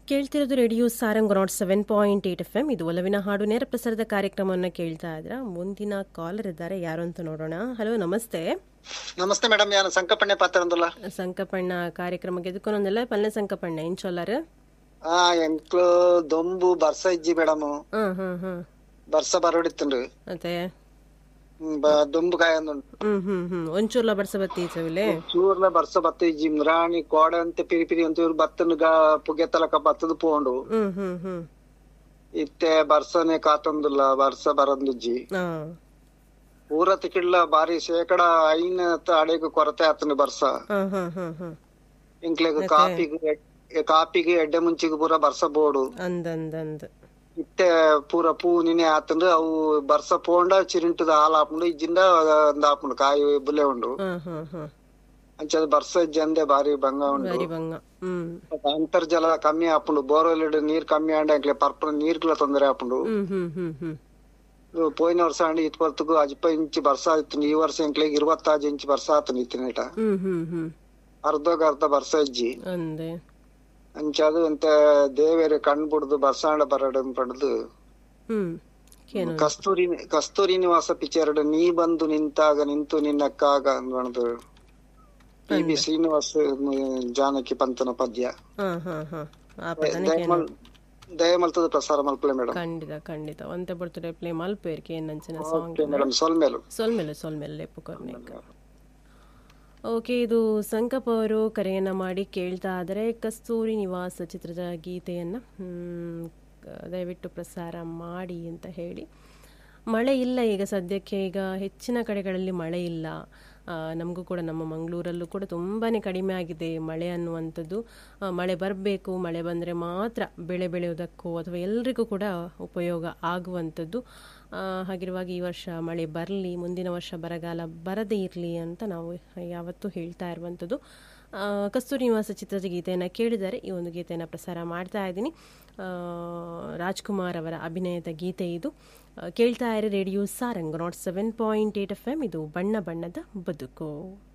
ಕೇಳ್ತಿರೋದು radio Sarang nought seven point eight F M ಇದು ಒಲವಿನ ಹಾಡು ನೇರ ಪ್ರಸಾರದ ಕಾರ್ಯಕ್ರಮವನ್ನು ಕೇಳ್ತಾ ಇದ್ರ ಮುಂದಿನ ಕಾಲರ್ ಇದ್ದಾರೆ ಯಾರು ಅಂತ ನೋಡೋಣ ಹಲೋ ನಮಸ್ತೆ ನಮಸ್ತೆ ಮೇಡಮ್ ಯಾನು ಸಂಕಪಣ್ಣೆ ಪಾತ್ರ ಅಂದಲ್ಲ ಸಂಕಪಣ್ಣ ಕಾರ್ಯಕ್ರಮ ಗೆದ್ದುಕೊಂಡೊಂದೆಲ್ಲ ಪಲ್ಲೆ ಸಂಕಪಣ್ಣ ಏನ್ ಚೊಲ್ಲರ್ ಆ ಎಂಕ್ಲು ದೊಂಬು ಬರ್ಸ ಇಜ್ಜಿ ಮೇಡಮ್ ಹ್ಮ್ ಹ್ಮ್ ಹ್ಮ್ ಬರ್ಸ ಬರೋಡಿತ್ತನ್ರಿ ಮತ್ತೆ ಹ್ಮ್, ಬ- ದೊಂಬು ಕಾಯ ಹ್ಮ್ ಹ್ಮ್ ಹ್ಮ್ ಒಂಚೂರ್ಲ ಬರ್ಸ ಬತ್ತಿ ಚವಿಲೆ ಚೂರ್ಲ ಬರ್ಸ ಬತ್ತ ಇಜ್ಜಿ ರಾಣಿ ಕೋಡೆ ಅಂತ ಪಿರಿ ಪಿರಿ ಅಂತ ಇವ್ರು ಬತ್ತನ ಗಾ ಪುಗೆ ತಲಕ ಬತ್ತದ ಪೋಂಡು ಹ್ಮ್ ಹ್ಮ್ ಹ್ಮ್ ಇತ್ತೆ ಬರ್ಸನೆ ಕಾತೊಂದುಲ್ಲ ಬರ್ಸ ಬರಂದಿಜ್ಜಿ ಹಾ ಊರ ತಿಕ್ಕಿಡ್ಲ ಬಾರಿ ಶೇಕಡ ಐನ ಅಡೆಗ ಕೊರತೆ ಆತನ ಬರ್ಸ ಹ್ಮ್ ಹ್ಮ್ ಹ್ಮ್ ಹ್ಮ್ ಇಂಕ್ಲೆಗ್ ಕಾಪಿಗೆ ಕಾಪಿಗೆ ಎಡ್ಡೆ ಮುಂಚಿಗೆ ಪೂರ ಬರ್ಸ ಬೋಡು ಅಂದ್ ಅಂದ್ ಅಂದ್ ಇತ್ತೆ ಪೂರ ಪೂ ನಿನೆ ಆತಂದು ಅವು ಬರ್ಸ ಪೋಂಡ ಚಿರಿಂಟದ ಹಾಲು ಹಾಕೊಂಡು ಇಜ್ಜಿಂದ ಒಂದ್ ಹಾಕೊಂಡು ಕಾಯಿ ಬುಲೆ ಉಂಡು ಹ್ಮ್ ಹ್ಮ್ ಹ್ಮ್ ಅಂಚದ ಬರ್ಸ ಇಜ್ಜಂದೆ ಬಾರಿ ಭಂಗ ಉಂಡು ಬರಿ ಬಂಗ ಹ್ಮ್ ಮತ್ತೆ ಅಂತರ್ಜಲ ಕಮ್ಮಿ ಹಾಕೊಂಡು ಬೋರ್ವೆಲ್ ನೀರ್ ಕಮ್ಮಿ ಆಂಡ ಅಂಕ್ಲೆ ಪರ್ಪರ್ ನೀರ್ಗಳ ತೊಂದರೆ ಹಾಕೊಂಡು ಹ್ಮ್ ಹ್ಮ್ ಹ್ಮ್ ಹ್ಮ್ పోయిన ವರ್ಷ అండి ఇటువరకు అజిపై ఇంచి బర్స అవుతుంది ఈ ವರ್ಷ ఇంట్లో ఇరవత్తాజు ఇంచి బర్స అవుతుంది ఇతనేట ಹ್ಮ್ ಹ್ಮ್ ಹ್ಮ್ ಅರ್ಧೋಗ ಅರ್ಧ ಬರ್ಸ ಇಜ್ಜಿ ಅಂದೆ ಅಂಚದು ಅಂತ ದೇವೇರಿ ಕಣ್ ಬಿಡ್ದು ಬರ್ಸಾಂಡ ಬರಡು ಪಡ್ದು ಹ್ಮ್ ಏನು ಕಸ್ತೂರಿ ಕಸ್ತೂರಿ ನಿವಾಸ ಪಿಚರ್ಡ್ ನೀ ಬಂದು ನಿಂತಾಗ ನಿಂತು ನಿನ್ನಕ್ಕಾಗ ಅಂದ್ಬಣ್ದು ಪಿ ಬಿ ಶ್ರೀನಿವಾಸ ಮ್, ಜಾನಕಿ ಪಂತನ ಪದ್ಯ ಹಾ ಹಾ ಹಾ ಆ ಪದನೆ ದಯಮಲ್ ದಯಮಲ್ತದ ಪ್ರಸಾರ ಮಲ್ಪಲೆ ಮೇಡಮ್ ಖಂಡಿತ ಖಂಡಿತ ಒಂತೆ ಬರ್ತಡೆ ಪ್ಲೇ ಮಲ್ಪೇರ್ಕೆ ಏನಂಚಿನ ಸಾಂಗ್ ಮೇಡಮ್ ಸೊಲ್ಮೇಲು ಸೊಲ್ಮೆಲೆ ಸೊಲ್ಮೆಲೆ ಲೆಪ್ಪು ಕೊರ್ನೇಕ ಓಕೆ ಇದು ಸಂಕಪ್ಪ ಅವರು ಕರೆಯನ್ನ ಮಾಡಿ ಕೇಳ್ತಾ ಆದರೆ ಕಸ್ತೂರಿ ನಿವಾಸ ಚಿತ್ರದ ಗೀತೆಯನ್ನು ದಯವಿಟ್ಟು ಪ್ರಸಾರ ಮಾಡಿ ಅಂತ ಹೇಳಿ ಮಳೆ ಇಲ್ಲ ಈಗ ಸದ್ಯಕ್ಕೆ ಈಗ ಹೆಚ್ಚಿನ ಕಡೆಗಳಲ್ಲಿ ಮಳೆ ಇಲ್ಲ ನಮಗೂ ಕೂಡ ನಮ್ಮ ಮಂಗಳೂರಲ್ಲೂ ಕೂಡ ತುಂಬಾ ಕಡಿಮೆ ಆಗಿದೆ ಮಳೆ ಅನ್ನುವಂಥದ್ದು ಆ, ಮಳೆ ಬರಬೇಕು ಮಳೆ ಬಂದರೆ ಮಾತ್ರ ಬೆಳೆ ಬೆಳೆಯೋದಕ್ಕೂ ಅಥವಾ ಎಲ್ರಿಗೂ ಕೂಡ ಉಪಯೋಗ ಆಗುವಂಥದ್ದು ಆ, ಹಾಗಿರುವಾಗ ಈ ವರ್ಷ ಮಳೆ ಬರಲಿ ಮುಂದಿನ ವರ್ಷ ಬರಗಾಲ ಬರದೇ ಇರಲಿ ಅಂತ ನಾವು ಯಾವತ್ತೂ ಹೇಳ್ತಾ ಇರುವಂಥದ್ದು ಆ, ಕಸ್ತೂರಿ ನಿವಾಸ ಚಿತ್ರದ ಗೀತೆಯನ್ನು ಕೇಳಿದರೆ ಈ ಒಂದು ಗೀತೆಯನ್ನು ಪ್ರಸಾರ ಮಾಡ್ತಾ ಇದ್ದೀನಿ ಆ, ರಾಜ್ಕುಮಾರ್ ಅವರ ಅಭಿನಯದ ಗೀತೆ ಇದು ಆ, ಕೇಳ್ತಾ ಇರೋ radio Sarang nought seven point eight F M ಇದು ಬಣ್ಣ ಬಣ್ಣದ ಬದುಕು